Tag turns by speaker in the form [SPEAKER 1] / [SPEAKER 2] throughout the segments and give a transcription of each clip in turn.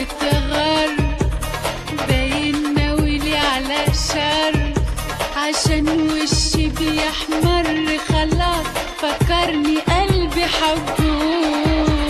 [SPEAKER 1] واتغر باين ناويلي على شر عشان وشي بيحمر خلاص فكرني قلبي حبوه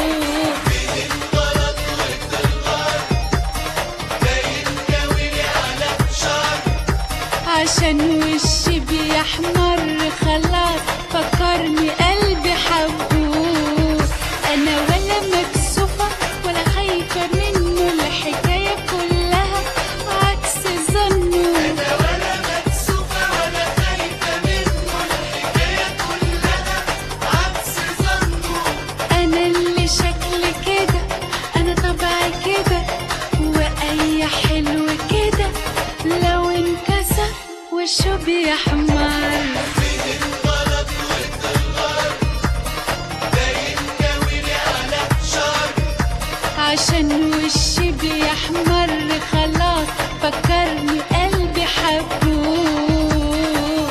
[SPEAKER 1] عشان وشي بيحمر خلاص فكرني قلبي حبوه انا ولا مكسوفة ولا خايفة منه الحكاية كلها عكس ظنه
[SPEAKER 2] أنا ولا مكسوفة ولا خايفة منه الحكاية كلها عكس ظنه
[SPEAKER 1] انا اللي شكلي كده انا طبعي كده واي حلو كده لو انكسر وشه بيحمر
[SPEAKER 2] بين الغلط والغلط باين ناويلي على شر
[SPEAKER 1] عشان وشي بيحمر خلاص فكرني قلبي حبوه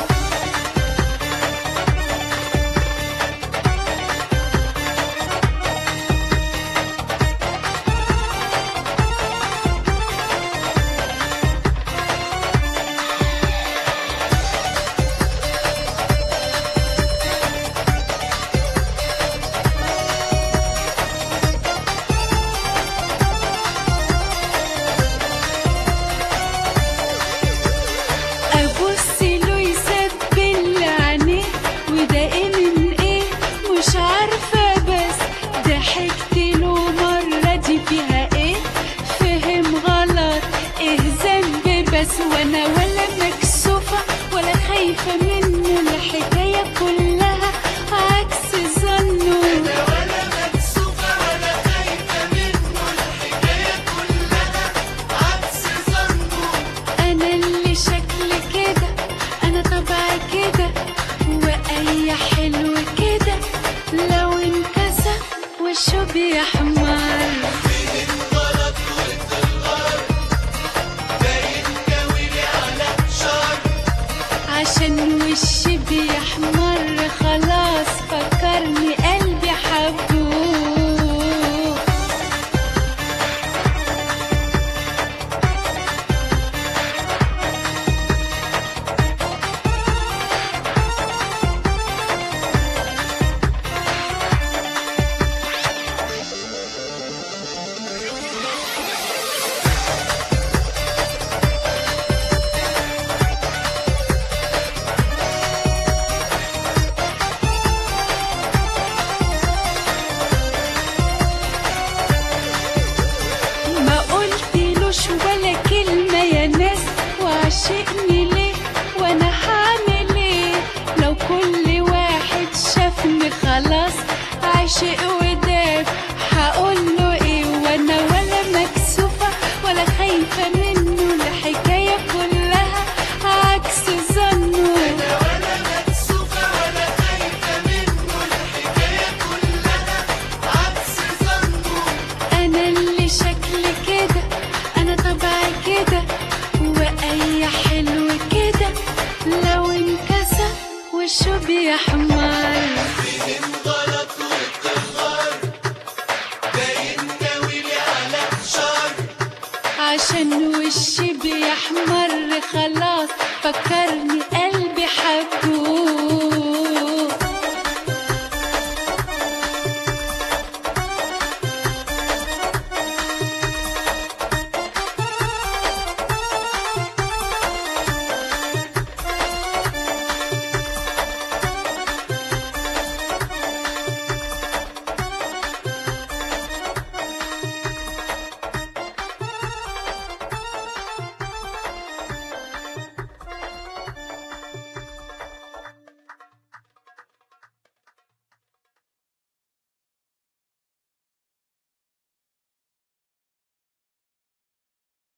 [SPEAKER 1] ابص له يسبل عينيه وده ايه من ايه مش عارفه بس ضحكت له مره دي فيها ايه فهم غلط ايه ذنبي بس وانا ولا مكسوفه ولا خايفه منه الحكايه كلها عكس ظنه
[SPEAKER 2] أنا ولا مكسوفة ولا خايفة منه الحكاية كلها عكس ظنه
[SPEAKER 1] انا اللي شكلي كده انا طبعي كده واي حلو كده لو انكسر وشه بيحمر
[SPEAKER 2] بين الغلط والغلط باين ناويلي على شر
[SPEAKER 1] عشان وشي بيحمر خلاص فكرني قلبي حبوه ما قلتلوش ولا كلمة يا ناس وعشقني ليه وانا هعمل ايه لو كل واحد شافني خلاص عاشق وداب هقوله ايه وانا ولا مكسوفة ولا خايفة منه الحكاية كلها عكس ظنه
[SPEAKER 2] أنا ولا مكسوفة ولا خايفة منه الحكاية كلها عكس ظنه
[SPEAKER 1] انا اللي شكلي كده انا طبعي كده واي حلو كده لو انكسر وشه بيحمر
[SPEAKER 2] بين الغلط والغلط باين ناويلي على شر
[SPEAKER 1] عشان وشي بيحمر خلاص فكر